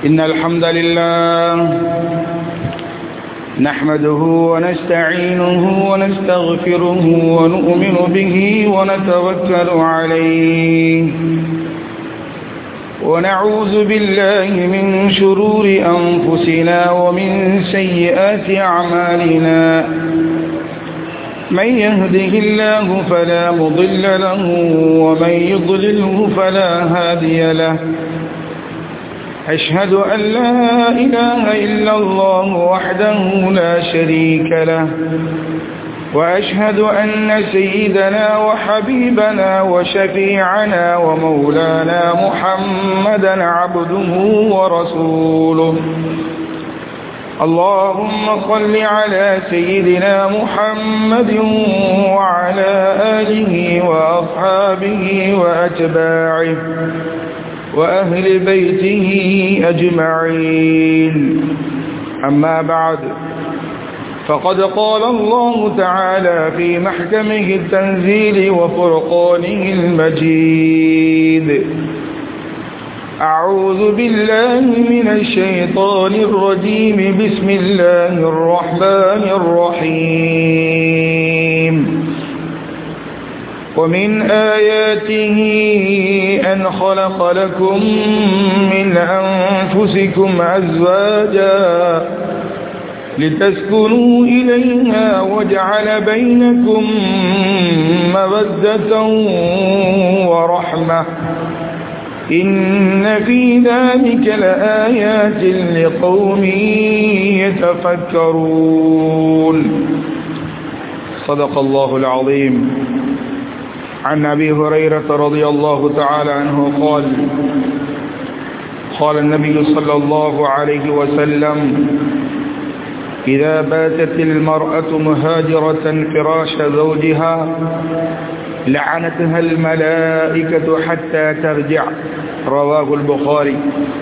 إن الحمد لله نحمده ونستعينه ونستغفره ونؤمن به ونتوكل عليه ونعوذ بالله من شرور أنفسنا ومن سيئات أعمالنا من يهده الله فلا مضل له ومن يضلله فلا هادي له أشهد أن لا إله إلا الله وحده لا شريك له وأشهد أن سيدنا وحبيبنا وشفيعنا ومولانا محمدا عبده ورسوله اللهم صل على سيدنا محمد وعلى آله وأصحابه وأتباعه وأهل بيته أجمعين أما بعد فقد قال الله تعالى في محكمه التنزيل وفرقانه المجيد أعوذ بالله من الشيطان الرجيم بسم الله الرحمن الرحيم ومن آياته أن خلق لكم من أنفسكم أزواجا لتسكنوا إليها وجعل بينكم مودة ورحمة إن في ذلك لآيات لقوم يتفكرون صدق الله العظيم عن أبي هريرة رضي الله تعالى عنه قال قال النبي صلى الله عليه وسلم إذا باتت المرأة مهاجرة فراش زوجها لعنتها الملائكة حتى ترجع رواه البخاري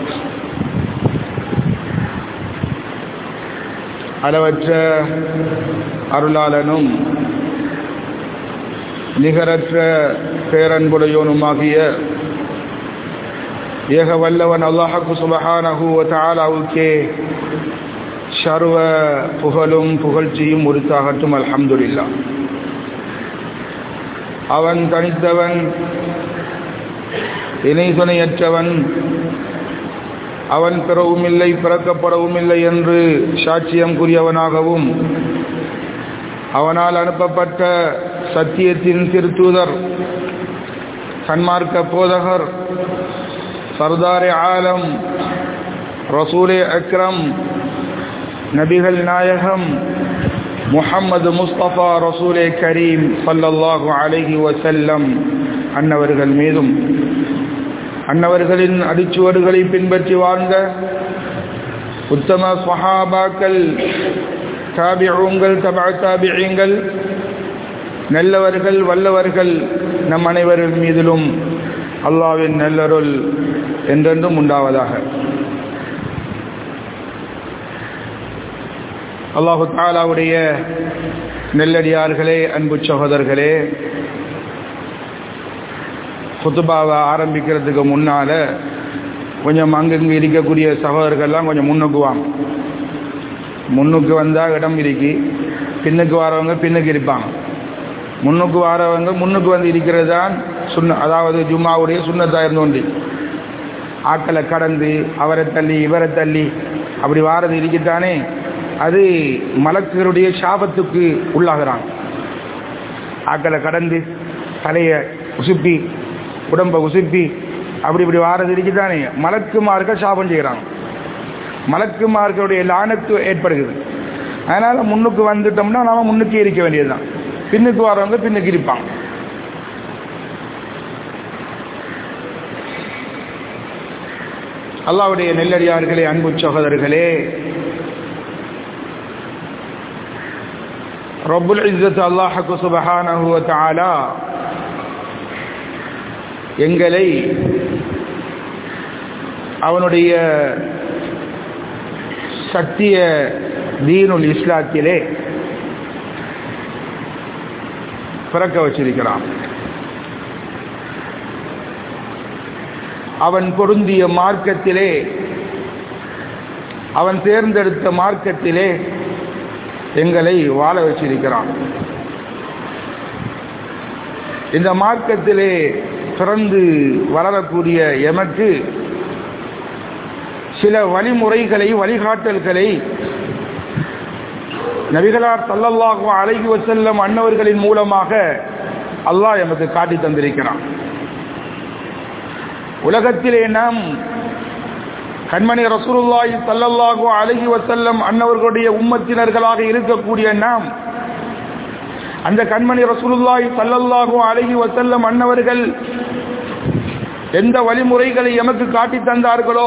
அளவற்ற அருளாளனும் நிகரற்ற பேரன்புடையோனுமாகிய ஏக வல்லவன் அல்லாஹு சுபஹானஹு தாலாவுக்கே சர்வ புகழும் புகழ்ச்சியும் உரித்தாகட்டும் அல்ஹம்துலில்லா அவன் தனித்தவன் இணை துணையற்றவன் அவன் பிறவும் இல்லை பிறக்கப்படவும் இல்லை என்று சாட்சியம் கூறியவனாகவும் அவனால் அனுப்பப்பட்ட சத்தியத்தின் திருத்தூதர் சன்மார்க்க போதகர் சர்தாரே ஆலம் ரசூலே அக்ரம் நபிகள் நாயகம் முஹம்மது முஸ்தபா ரசூலே கரீம் சல்லல்லாஹு அலஹி வசல்லம் அன்னவர்கள் மீதும் அன்னவர்களின் அடிச்சுவடுகளை பின்பற்றி வாழ்ந்த உத்தம சஹாபாக்கள் தாபியூங்கள் தபா தாபியங்கள் நல்லவர்கள் வல்லவர்கள் நம் அனைவரின் மீதிலும் அல்லாவின் நல்லருள் என்றென்றும் உண்டாவதாக அல்லாஹு தாலாவுடைய நெல்லடியார்களே அன்பு சகோதரர்களே குத்துபாவை ஆரம்பிக்கிறதுக்கு முன்னால் கொஞ்சம் அங்கங்கே இருக்கக்கூடிய சகோதரர்கள்லாம் கொஞ்சம் முன்னுக்கு வாங்க முன்னுக்கு வந்தால் இடம் இருக்கி பின்னுக்கு வரவங்க பின்னுக்கு இருப்பாங்க முன்னுக்கு வரவங்க முன்னுக்கு வந்து இருக்கிறது தான் சுண்ண அதாவது ஜும்மாவுடைய சுண்ணத்தாக இருந்தோண்டி ஆக்களை கடந்து அவரை தள்ளி இவரை தள்ளி அப்படி வாரது இருக்கத்தானே அது மலக்குகளுடைய சாபத்துக்கு உள்ளாகிறாங்க ஆக்களை கடந்து தலையை உசுப்பி உடம்பை உசுப்பி அப்படி இப்படி வாரது இருக்குதானே மலக்குமார்கள் சாபம் செய்கிறாங்க மலக்குமார்களுடைய லானத்து ஏற்படுகிறது அதனால் முன்னுக்கு வந்துட்டோம்னா நாம் முன்னுக்கு இருக்க வேண்டியதுதான் பின்னுக்கு வரவங்க பின்னுக்கு இருப்பாங்க அல்லாவுடைய நெல்லடியார்களே அன்பு சகோதரர்களே ரப்புல் இஸ்ஸத் அல்லாஹு சுபஹானஹு வ தஆலா எங்களை அவனுடைய சத்திய தீனுல் இஸ்லாத்திலே பிறக்க வச்சிருக்கிறான் அவன் பொருந்திய மார்க்கத்திலே அவன் தேர்ந்தெடுத்த மார்க்கத்திலே எங்களை வாழ வச்சிருக்கிறான் இந்த மார்க்கத்திலே பிறந்து வளரக்கூடிய எமக்கு சில வழிமுறைகளை வழிகாட்டல்களை நபிகளார் சல்லல்லாஹு அலைஹி வசல்லம் அன்னவர்களின் மூலமாக அல்லாஹ் எமக்கு காட்டி தந்திருக்கிறான் உலகத்திலே நாம் கண்மணி ரசூலுல்லாஹி சல்லல்லாஹு அலைஹி வசல்லம் அன்னவர்களுடைய உம்மத்தினர்களாக இருக்கக்கூடிய நாம் அந்த கண்மணி ரசூலுல்லாஹி சல்லல்லாஹு அலைஹி வசல்லம் அன்னவர்கள் எந்த வழிமுறைகளை எமக்கு காட்டி தந்தார்களோ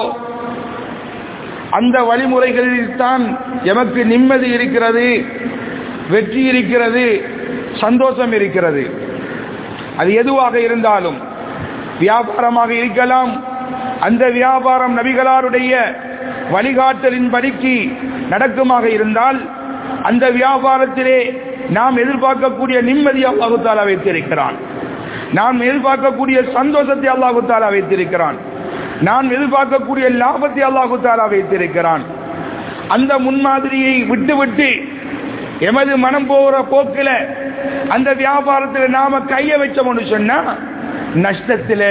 அந்த வழிமுறைகளில் தான் எமக்கு நிம்மதி இருக்கிறது வெற்றி இருக்கிறது சந்தோஷம் இருக்கிறது அது எதுவாக இருந்தாலும் வியாபாரமாக இருக்கலாம் அந்த வியாபாரம் நபிகளாருடைய வழிகாட்டலின் படிக்கு நடக்குமாக இருந்தால் அந்த வியாபாரத்திலே நாம் எதிர்பார்க்கக்கூடிய நிம்மதி அல்லாஹு தாலா வைத்திருக்கிறான் நாம் எதிர்பார்க்கக்கூடிய சந்தோஷத்தை அல்லாஹு தாலா வைத்திருக்கிறான் நாம் எதிர்பார்க்கக்கூடிய லாபத்தை அல்லாஹு தாலா வைத்திருக்கிறான் அந்த முன்மாதிரியை விட்டு விட்டு எமது மனம் போகிற போக்கில் அந்த வியாபாரத்தில் நாம கைய வச்சோம்னு சொன்னா நஷ்டத்தில்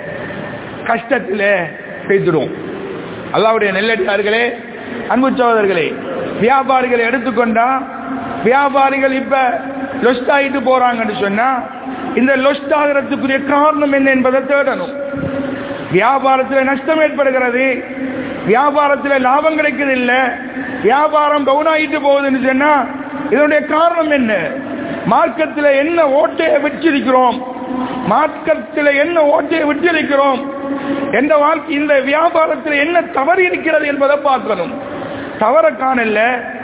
கஷ்டத்தில் பேசிடும் அல்லாவுடைய நெல்லடியார்களே அன்பு சகோதரர்களே வியாபாரிகளை எடுத்துக்கொண்டா வியாபாரிகள் இப்ப லொஸ்ட் ஆகிட்டு போறாங்கன்னு சொன்னா இந்த லொஸ்ட் ஆகிறதுக்குரிய காரணம் என்ன என்பதை தேடணும் வியாபாரத்தில் நஷ்டம் ஏற்படுகிறது வியாபாரத்தில் லாபம் கிடைக்கிறது இல்லை வியாபாரம் டவுன் ஆகிட்டு போகுதுன்னு சொன்னா இதனுடைய காரணம் என்ன மார்க்கத்தில் என்ன ஓட்டையை வச்சிருக்கிறோம் மார்க்கத்தில் என்ன ஓட்டையை விட்டிருக்கிறோம் எந்த வாழ்க்கை இந்த வியாபாரத்தில் என்ன தவறு இருக்கிறது என்பதை பார்க்கணும் தவற காணல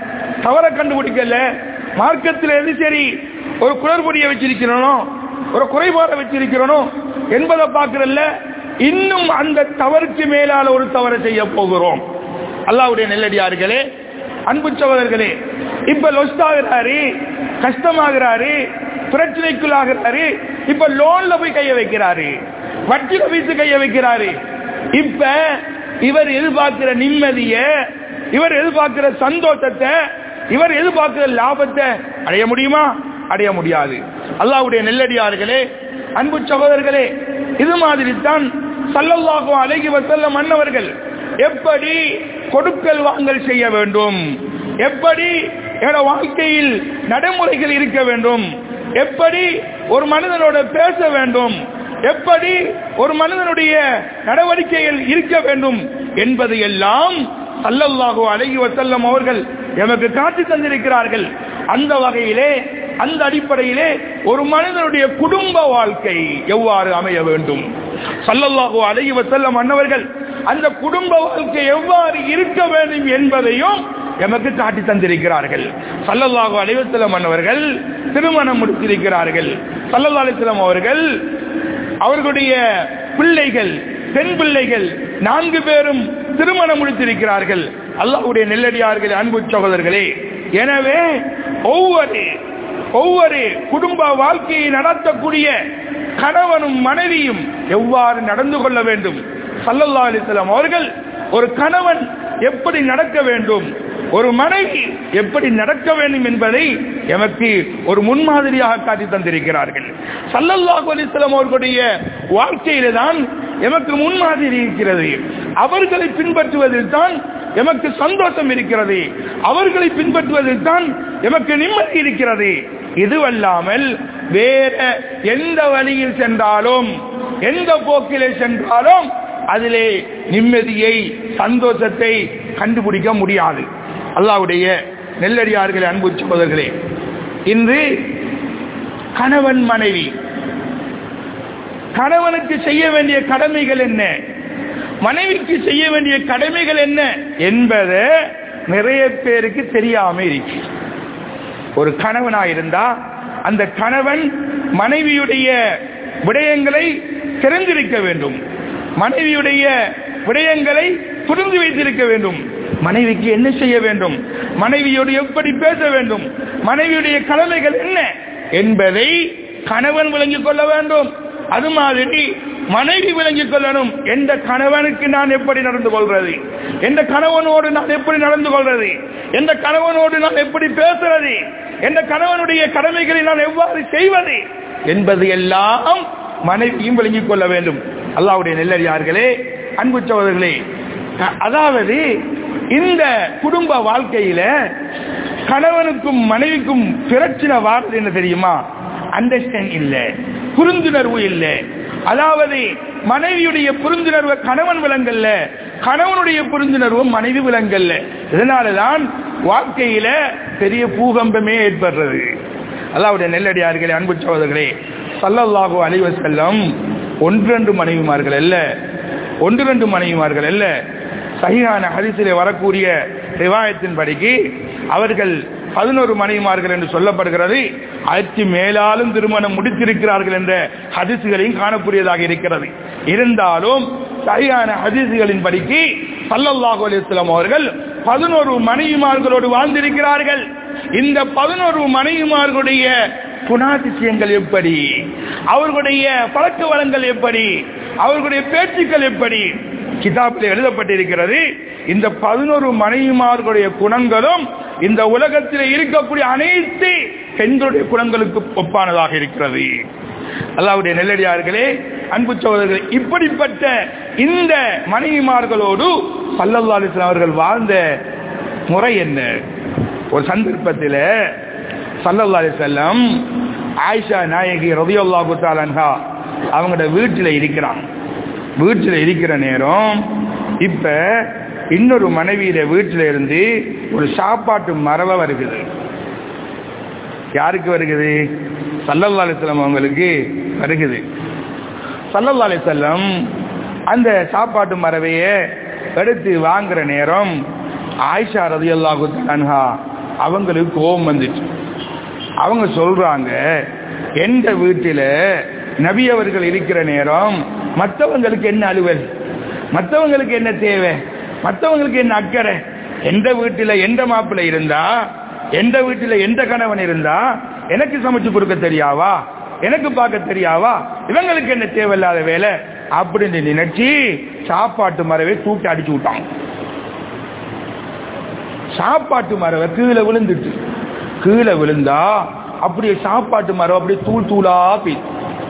தவற கண்டுபிடிக்கல மார்க்கத்தில் எது சரி ஒரு குளறுபடியை வச்சிருக்கிறனோ ஒரு குறைபாடை வச்சிருக்கிறனோ என்பதை பார்க்கறல்ல இன்னும் அந்த தவறுக்கு மேலால ஒரு தவறை செய்ய போகிறோம் அல்லாவுடைய நெல்லடியார்களே அன்பு சகோதரர்களே இப்ப லொஸ்ட் ஆகிறாரு கஷ்டமாகிறாரு பிரச்சனைக்குள்ளாகிறாரு இப்ப லோன்ல போய் கைய வைக்கிறாரு வட்டியில வீசு கைய வைக்கிறாரு இப்ப இவர் எதிர்பார்க்கிற நிம்மதிய இவர் எதிர்பார்க்கிற சந்தோஷத்தை இவர் எதிர்பார்க்கிற லாபத்தை அடைய முடியுமா அடைய முடியாது அல்லாவுடைய நெல்லடியார்களே அன்பு சகோதரர்களே இது மாதிரி தான் சல்லல்லாஹு அலைஹி வஸல்லம் மன்னவர்கள் எப்படி கொடுக்கல் வாங்கல் செய்ய வேண்டும் எப்படி என்னோட வாழ்க்கையில் நடைமுறைகள் இருக்க வேண்டும் எப்படி ஒரு மனிதனோட பேச வேண்டும் எப்படி ஒரு மனிதனுடைய நடவடிக்கைகள் இருக்க வேண்டும் என்பது எல்லாம் சல்லல்லாஹு அலைஹி வஸல்லம் அவர்கள் எமக்கு காட்டி தந்திருக்கிறார்கள் அந்த வகையிலே அந்த அடிப்படையிலே ஒரு மனிதனுடைய குடும்ப வாழ்க்கை எவ்வாறு அமைய வேண்டும் சல்லல்லாஹு அலைஹி வஸல்லம் அன்னவர்கள் அந்த குடும்ப வாழ்க்கை எவ்வாறு இருக்க வேண்டும் என்பதையும் எமக்கு காட்டி தந்திருக்கிறார்கள் சல்லல்லாஹு அலைஹி வஸல்லம் அன்னவர்கள் திருமணம் முடித்திருக்கிறார்கள் சல்லல்லாஹு அலைஹி வஸல்லம் அவர்கள் அவர்களுடைய பிள்ளைகள் பெண் பிள்ளைகள் நான்கு பேரும் திருமணம் முடித்திருக்கிறார்கள் அல்லாஹ்வுடைய நெல்லடியார்கள் அன்பு சகோதரர்களே எனவே ஒவ்வொரு ஒவ்வொரு குடும்ப வாழ்க்கையை நடத்தக்கூடிய கணவனும் மனைவியும் எவ்வாறு நடந்து கொள்ள வேண்டும் சல்லல்லா அலிஸ்லாம் அவர்கள் ஒரு கணவன் எப்படி நடக்க வேண்டும் ஒரு மனைவி எப்படி நடக்க வேண்டும் என்பதை எமக்கு ஒரு முன்மாதிரியாக காட்டி தந்திருக்கிறார்கள் சல்லல்லாஹு அலிஸ்லாம் அவர்களுடைய வாழ்க்கையில தான் எமக்கு முன்மாதிரி இருக்கிறது அவர்களை பின்பற்றுவதில் தான் எமக்கு சந்தோஷம் இருக்கிறது அவர்களை பின்பற்றுவதில் தான் எமக்கு நிம்மதி இருக்கிறது இதுவல்லாமல் வேற எந்த வழியில் சென்றாலும் எந்த போக்கிலே சென்றாலும் அதிலே நிம்மதியை சந்தோஷத்தை கண்டுபிடிக்க முடியாது அல்லாவுடைய நெல்லடியார்களே அன்பு சகோதரர்களே இன்று கணவன் மனைவி கணவனுக்கு செய்ய வேண்டிய கடமைகள் என்ன மனைவிக்கு செய்ய வேண்டிய கடமைகள் என்ன என்பதை நிறைய பேருக்கு தெரியாம இருக்கு ஒரு கணவனா இருந்தா அந்த கணவன் மனைவியுடைய விடயங்களை தெரிந்திருக்க வேண்டும் மனைவியுடைய விடயங்களை புரிந்து வைத்திருக்க வேண்டும் மனைவிக்கு என்ன செய்ய வேண்டும் மனைவியோடு எப்படி பேச வேண்டும் மனைவியுடைய கடமைகள் என்ன என்பதை கணவன் விளங்கிக் கொள்ள வேண்டும் அது மாதிரி மனைவி விளங்கிக் கொள்ளணும் எந்த கணவனுக்கு நான் எப்படி நடந்து கொள்றது எந்த கணவனோடு நான் எப்படி நடந்து கொள்றது எந்த கணவனோடு நான் எப்படி பேசுறது எந்த கணவனுடைய கடமைகளை நான் எவ்வாறு செய்வது என்பது எல்லாம் மனைவியும் விளங்கிக் கொள்ள வேண்டும் அல்லாவுடைய நெல்லடியார்களே அன்பு சோதர்களே அதாவது இந்த குடும்ப வாழ்க்கையில கணவனுக்கும் மனைவிக்கும் பிரச்சனை வார்த்தை என்ன தெரியுமா அண்டர்ஸ்டாண்ட் இல்ல புரிந்துணர்வு இல்ல அதாவது மனைவியுடைய புரிந்துணர்வு கணவன் விலங்கல்ல கணவனுடைய புரிந்துணர்வு மனைவி விலங்கல்ல இதனாலதான் வாழ்க்கையில பெரிய பூகம்பமே ஏற்படுறது அல்லாவுடைய நெல்லடியார்களே அன்பு சோதர்களே சல்லல்லாஹு அலைவ செல்லம் ஒன்று ரெண்டு மனைவிமார்கள் அல்ல ஒன்று ரெண்டு மனைவிமார்கள் அல்ல சகிகான ஹரிசிலே வரக்கூடிய ரிவாயத்தின் படிக்கு அவர்கள் பதினோரு மனைவிமார்கள் என்று சொல்லப்படுகிறது அதற்கு மேலாலும் திருமணம் முடித்திருக்கிறார்கள் என்ற ஹதிசுகளையும் காணக்கூடியதாக இருக்கிறது இருந்தாலும் சரியான ஹதிசுகளின் படிக்கு சல்லல்லாஹு அலிஸ்லாம் அவர்கள் பதினோரு மனைவிமார்களோடு வாழ்ந்திருக்கிறார்கள் இந்த பதினோரு மனைவிமார்களுடைய குணாதிசயங்கள் எப்படி அவர்களுடைய பழக்க வளங்கள் எப்படி அவர்களுடைய பேச்சுக்கள் எப்படி கிதாபில் எழுதப்பட்டிருக்கிறது இந்த பதினோரு மனைவிமார்களுடைய குணங்களும் இந்த உலகத்தில் இருக்கக்கூடிய அனைத்து பெண்களுடைய குணங்களுக்கு ஒப்பானதாக இருக்கிறது அல்லாவுடைய நெல்லடியார்களே அன்பு சகோதரர்களே இப்படிப்பட்ட இந்த மனைவிமார்களோடு சல்லல்லா அலிஸ்லாம் அவர்கள் வாழ்ந்த முறை என்ன ஒரு சந்தர்ப்பத்தில் சல்லல்லா அலிசல்லம் ஆயிஷா நாயகி ரதியுல்லா குத்தாலன்ஹா அவங்களோட வீட்டில் இருக்கிறான் வீட்டில் இருக்கிற நேரம் இப்ப இன்னொரு மனைவியில வீட்டில் இருந்து ஒரு சாப்பாட்டு மரப வருகிறது யாருக்கு வருகிறது சல்லல்லா அலிஸ்லாம் அவங்களுக்கு வருகிறது சல்லல்லா அலிசல்லம் அந்த சாப்பாட்டு மரவைய எடுத்து வாங்குற நேரம் ஆயிஷா ரதி அல்லாஹு அவங்களுக்கு கோபம் வந்துச்சு அவங்க சொல்றாங்க எந்த வீட்டில் நபி அவர்கள் இருக்கிற நேரம் மற்றவங்களுக்கு என்ன அலுவல் மற்றவங்களுக்கு என்ன தேவை மற்றவங்களுக்கு என்ன அக்கறை எந்த வீட்டில் எந்த மாப்பிள்ளை இருந்தா எந்த வீட்டில் எந்த கணவன் இருந்தா எனக்கு சமைச்சு கொடுக்க தெரியாவா எனக்கு பார்க்க தெரியாவா இவங்களுக்கு என்ன தேவையில்லாத வேலை அப்படின்னு நினைச்சு சாப்பாட்டு மரவை தூக்கி அடிச்சு விட்டாங்க சாப்பாட்டு மரவை கீழே விழுந்துட்டு கீழே விழுந்தா அப்படியே சாப்பாட்டு மரம் அப்படியே தூள் தூளா போய்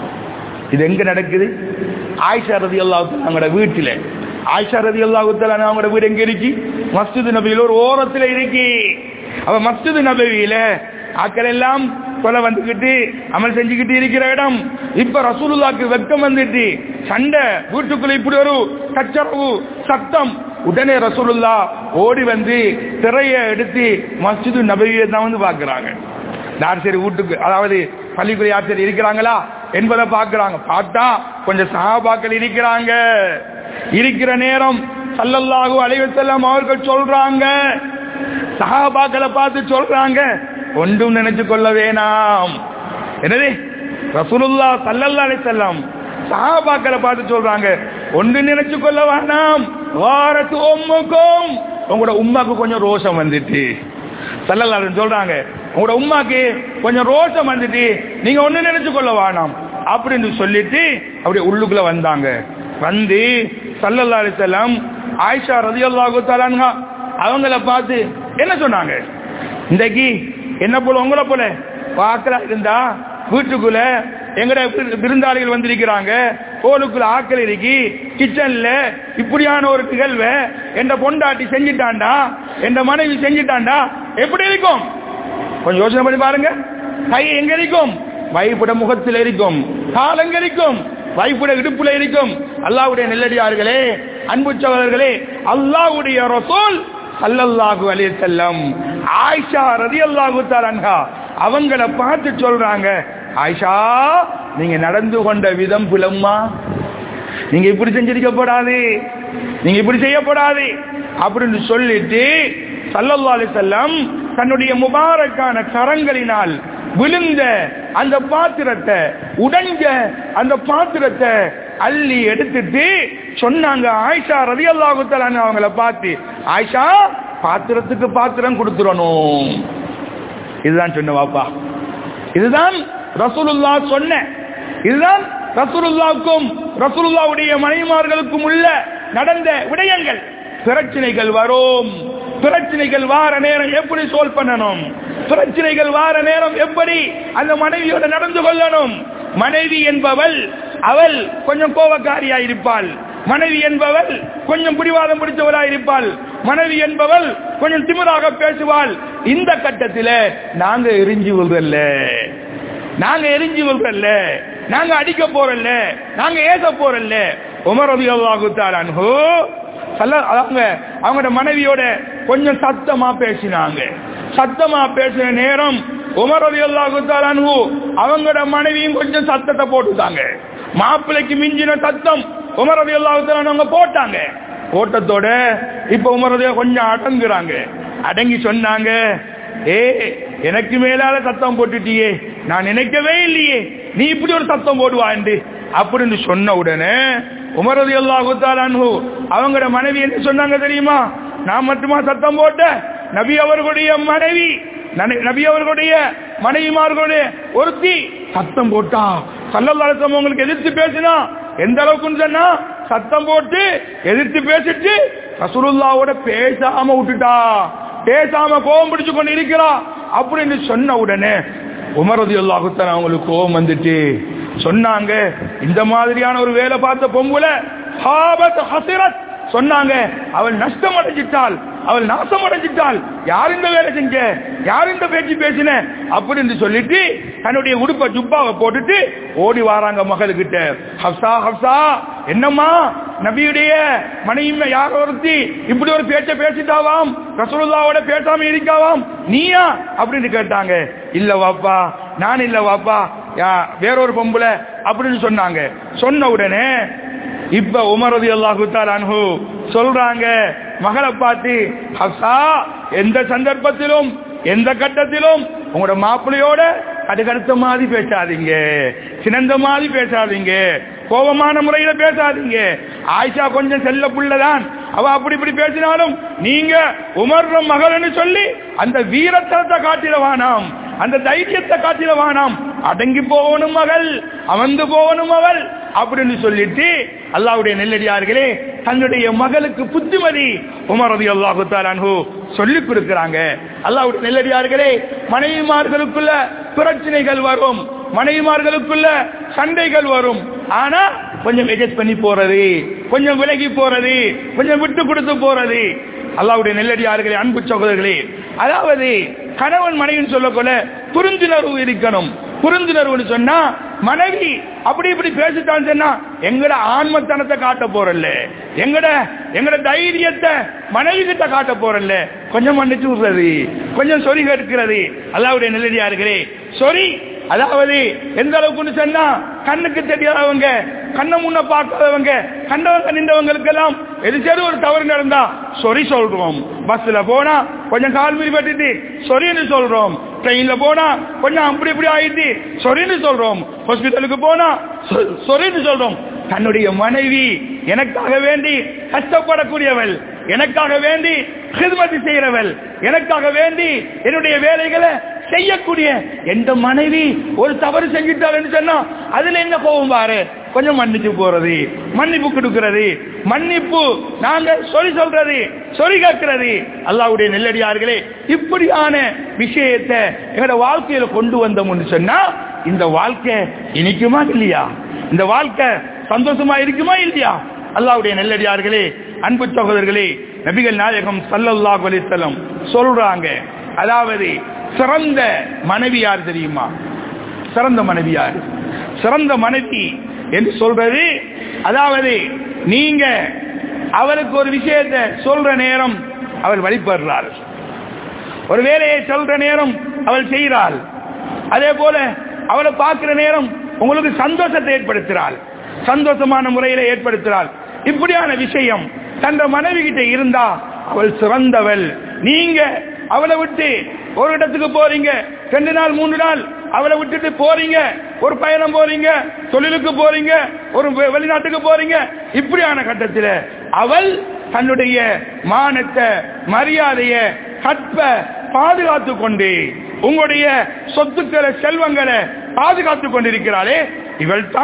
இது எங்க நடக்குது ஆயிஷா ரதி அல்லாஹங்களோட வீட்டில் ஆயிஷா ரதி அல்லாஹுத்தல அவங்களோட வீடு எங்க இருக்கு மஸ்ஜித் நபியில ஒரு ஓரத்துல இருக்கு அவ மஸ்ஜித் நபியில ஆக்கள் எல்லாம் கொலை வந்துகிட்டு அமல் செஞ்சுக்கிட்டு இருக்கிற இடம் இப்ப ரசூலுல்லாக்கு வெக்கம் வந்துட்டு சண்டை வீட்டுக்குள்ள இப்படி ஒரு கச்சரவு சத்தம் உடனே ரசூலுல்லா ஓடி வந்து திரைய எடுத்து மஸ்ஜிது நபியை தான் வந்து பாக்குறாங்க யார் சரி வீட்டுக்கு அதாவது பள்ளிக்குள்ள யார் சரி இருக்கிறாங்களா என்பதை பார்க்கிறாங்க பார்த்தா கொஞ்சம் சகாபாக்கள் இருக்கிறாங்க இருக்கிற நேரம் சல்லல்லாஹு அலைஹி வஸல்லம் அவர்கள் சொல்றாங்க சகாபாக்களை பார்த்து சொல்றாங்க ஒன்றும் நினைச்சு கொள்ள வேணாம் என்னது ரசூலுல்லா சல்லல்லா அலைஹி வஸல்லம் சகாபாக்களை பார்த்து சொல்றாங்க ஒன்று நினைச்சு கொள்ள வேணாம் வாரத்து உம்முக்கும் உங்களோட உம்மாக்கு கொஞ்சம் ரோஷம் வந்துட்டு சல்லல்லாஹு சொல்றாங்க உங்களோட உம்மாக்கு கொஞ்சம் ரோஷம் வந்துட்டு நீங்க ஒண்ணு நினைச்சு கொள்ள வேணாம் அப்படின்னு சொல்லிட்டு அப்படியே உள்ளுக்குள்ள வந்தாங்க வந்து சல்லல்லா அலிசல்லாம் ஆயிஷா ரதியல்லாஹு தலான்ஹா அவங்கள பார்த்து என்ன சொன்னாங்க இன்றைக்கு என்ன போல உங்களை போல வாக்கலா இருந்தா வீட்டுக்குள்ள எங்கட விருந்தாளிகள் வந்திருக்கிறாங்க கோலுக்குள்ள ஆக்கள் இருக்கி கிச்சன்ல இப்படியான ஒரு நிகழ்வை எந்த பொண்டாட்டி செஞ்சிட்டாண்டா எந்த மனைவி செஞ்சிட்டாண்டா எப்படி இருக்கும் கொஞ்சம் யோசனை பண்ணி பாருங்க கை எங்க இருக்கும் வைப்புட முகத்தில் இருக்கும் கால் எங்க இருக்கும் வைப்புட இடுப்புல இருக்கும் அல்லாவுடைய நெல்லடியார்களே அன்பு சகோதரர்களே அல்லாவுடைய ரசூல் சல்லல்லாஹு அலைஹி செல்லம் ஆயிஷா ரதியல்லாஹு தஆலா அவங்கள பார்த்து சொல்றாங்க ஆயிஷா நீங்க நடந்து கொண்ட விதம் புலம்மா நீங்க இப்படி செஞ்சிருக்க கூடாது நீங்க இப்படி செய்யக்கூடாது அப்படின்னு சொல்லிட்டு சல்லல்லா அலைஹி செல்லம் தன்னுடைய முபாரக்கான கரங்களினால் விழுந்த அந்த பாத்திரத்தை உடைஞ்ச அந்த பாத்திரத்தை அள்ளி எடுத்துட்டு சொன்னாங்க ஆயிஷா ரதி அல்லாஹுத்தலான்னு அவங்கள பார்த்து ஆயிஷா பாத்திரத்துக்கு பாத்திரம் கொடுத்துடணும் இதுதான் சொன்ன வாப்பா இதுதான் ரசூலுல்லா சொன்ன இதுதான் ரசூலுல்லாவுக்கும் ரசூலுல்லாவுடைய மனைவிமார்களுக்கும் உள்ள நடந்த விடயங்கள் பிரச்சனைகள் வரும் பிரச்சனைகள் வார நேரம் எப்படி சோல் பண்ணணும் பிரச்சனைகள் வார நேரம் எப்படி அந்த மனைவியோட நடந்து கொள்ளணும் மனைவி என்பவள் அவள் கொஞ்சம் கோபக்காரியா இருப்பாள் மனைவி என்பவள் கொஞ்சம் பிடிவாதம் பிடிச்சவளா இருப்பாள் மனைவி என்பவள் கொஞ்சம் திமிராக பேசுவாள் இந்த கட்டத்தில் நாங்க எரிஞ்சு விடுறல்ல நாங்க எரிஞ்சு விடுறல்ல நாங்க அடிக்க போறல்ல நாங்க ஏச போறல்ல உமர் ரவி அல்லாஹு அவங்க அவங்களோட மனைவியோட கொஞ்சம் சத்தமா பேசினாங்க சத்தமா பேசின நேரம் உமர் ரவி அல்லாஹு அவங்களோட மனைவியும் கொஞ்சம் சத்தத்தை போட்டுட்டாங்க மாப்பிள்ளைக்கு மிஞ்சின சத்தம் உமர் ரவி அல்லாஹு அவங்க போட்டாங்க போட்டத்தோட இப்ப உமர் ரவி கொஞ்சம் அடங்குறாங்க அடங்கி சொன்னாங்க ஏ எனக்கு மேலால சத்தம் போட்டுட்டியே நான் நினைக்கவே இல்லையே நீ இப்படி ஒரு சத்தம் போடுவாண்டு அப்படின்னு சொன்ன உடனே உமரது அல்லாஹு அவங்களோட மனைவி என்ன சொன்னாங்க தெரியுமா நான் மட்டுமா சத்தம் போட்ட நபி அவர்களுடைய மனைவி நபி அவர்களுடைய மனைவிமார்களுடைய ஒருத்தி சத்தம் போட்டா சல்லல்லாசம் உங்களுக்கு எதிர்த்து பேசினா எந்த அளவுக்குன்னு சொன்னா சத்தம் போட்டு எதிர்த்து பேசிட்டு ரசூலுல்லாவோட பேசாம விட்டுட்டா பேசாம கோபம் பிடிச்சு கொண்டு இருக்கிறா அப்படின்னு சொன்ன உடனே உமரது அல்லாஹுத்தான் அவங்களுக்கு கோபம் வந்துட்டு சொன்னாங்க இந்த மாதிரியான ஒரு வேலை பார்த்த பொம்புல சொன்னாங்க அவள் நஷ்டம் அடைஞ்சிட்டாள் அவள் நாசம் அடைஞ்சிட்டாள் யார் இந்த வேலை செஞ்ச யார் இந்த பேச்சு பேசின அப்படின்னு சொல்லிட்டு தன்னுடைய உடுப்ப ஜுப்பாவை போட்டுட்டு ஓடி வாராங்க மகளுக்கிட்ட ஹப்சா ஹப்சா என்னம்மா நபியுடைய மனைவி யார் ஒருத்தி இப்படி ஒரு பேச்ச பேசிட்டாவாம் ரசூலுல்லாவோட பேசாம இருக்காவாம் நீயா அப்படின்னு கேட்டாங்க இல்ல வாப்பா நான் இல்ல வாப்பா வேறொரு பொம்புல அப்படின்னு சொன்னாங்க சொன்ன உடனே இப்ப உமரது அல்லாஹு அன்ஹு சொல்றாங்க மகளை பார்த்து ஹப்சா எந்த சந்தர்ப்பத்திலும் எந்த கட்டத்திலும் உங்களோட மாப்பிள்ளையோட கடுகடுத்த மாதிரி பேசாதீங்க சினந்த மாதிரி பேசாதீங்க கோபமான முறையில பேசாதீங்க ஆயிஷா கொஞ்சம் செல்ல புள்ளதான் அவ அப்படி இப்படி பேசினாலும் நீங்க உமர்ற மகள்னு சொல்லி அந்த வீரத்தனத்தை காட்டிட வேணாம் அந்த தைரியத்தை காட்டிட வேணாம் அடங்கி போகணும் மகள் அமர்ந்து போகணும் அவள் அப்படின்னு சொல்லிட்டு அல்லாவுடைய நெல்லடியார்களே தன்னுடைய மகளுக்கு புத்திமதி உமர் ரதி அல்லாஹு தாலான்ஹு சொல்லிக் கொடுக்கிறாங்க அல்லாவுடைய நெல்லடியார்களே மனைவிமார்களுக்குள்ள பிரச்சனைகள் வரும் மனைவிமார்களுக்குள்ள சண்டைகள் வரும் ஆனா கொஞ்சம் எஜெக்ட் பண்ணி போறது கொஞ்சம் விலகி போறது கொஞ்சம் விட்டு கொடுத்து போறது அல்லாவுடைய நெல்லடியார்களே அன்பு சகோதரர்களே அதாவது கணவன் மனைவின்னு சொல்லக்கொள்ள புரிந்துணர்வு இருக்கணும் புரிந்துணர்வுன்னு சொன்னா மனைவி அப்படி இப்படி பேசிட்டான்னு சொன்னா எங்கட ஆன்மத்தனத்தை காட்ட போறல்ல எங்கட எங்கட தைரியத்தை மனைவி கிட்ட காட்ட போறல்ல கொஞ்சம் மன்னிச்சு விடுறது கொஞ்சம் சொறி கேட்கிறது அல்லாவுடைய நெல்லடியார்களே சொறி அதாவது எந்த அளவுக்குன்னு சொன்னா கண்ணுக்கு தெரியாதவங்க கண்ணை முன்ன பார்க்காதவங்க கண்டவங்க நின்றவங்களுக்கு எல்லாம் எது சரி ஒரு தவறு நடந்தா சொறி சொல்றோம் பஸ்ல போனா கொஞ்சம் கால் மீறி பட்டுட்டு சொரின்னு சொல்றோம் ட்ரெயின்ல போனா கொஞ்சம் அப்படி இப்படி ஆயிட்டு சொரின்னு சொல்றோம் ஹாஸ்பிட்டலுக்கு போனா சொரின்னு சொல்றோம் தன்னுடைய மனைவி எனக்காக வேண்டி கஷ்டப்படக்கூடியவள் எனக்காக வேண்டி ஹிதமதி செய்கிறவள் எனக்காக வேண்டி என்னுடைய வேலைகளை செய்யக்கூடிய எந்த மனைவி ஒரு தவறு செஞ்சிட்டாள் சொன்னா அதுல என்ன கோபம் பாரு கொஞ்சம் மன்னிச்சு போறது மன்னிப்பு கொடுக்கிறது மன்னிப்பு நாங்க சொல்லி சொல்றது சொல்லி கேட்கிறது அல்லாவுடைய நெல்லடியார்களே இப்படியான விஷயத்தை எங்களோட வாழ்க்கையில கொண்டு வந்தோம்னு சொன்னா இந்த வாழ்க்கை இனிக்குமா இல்லையா இந்த வாழ்க்கை சந்தோஷமா இருக்குமா இல்லையா அல்லாவுடைய நெல்லடியார்களே அன்பு சகோதரர்களே நபிகள் நாயகம் சல்லல்லாஹு அலிசல்லம் சொல்றாங்க அதாவது சிறந்த மனைவி யார் தெரியுமா சிறந்த மனைவி யார் சிறந்த மனைவி என்று சொல்றது அதாவது நீங்க அவருக்கு ஒரு விஷயத்தை சொல்ற நேரம் அவள் வழிபடுறாள் ஒரு வேலையை சொல்ற நேரம் அவள் செய்கிறாள் அதே போல அவளை பார்க்கிற நேரம் உங்களுக்கு சந்தோஷத்தை ஏற்படுத்துகிறாள் சந்தோஷமான முறையில ஏற்படுத்துகிறாள் இப்படியான விஷயம் தந்த மனைவி கிட்ட இருந்தா அவள் சிறந்தவள் நீங்க அவளை விட்டு ஒரு இடத்துக்கு போறீங்க ரெண்டு நாள் மூணு நாள் அவளை விட்டுட்டு போறீங்க ஒரு பயணம் போறீங்க தொழிலுக்கு போறீங்க ஒரு வெளிநாட்டுக்கு போறீங்க இப்படியான கட்டத்தில் அவள் தன்னுடைய மானத்தை மரியாதைய கற்ப பாதுகாத்து கொண்டு உங்களுடைய சொத்துக்களை செல்வங்களை பாதுகாத்து கொண்டிருக்கிறாளே இவள் தான்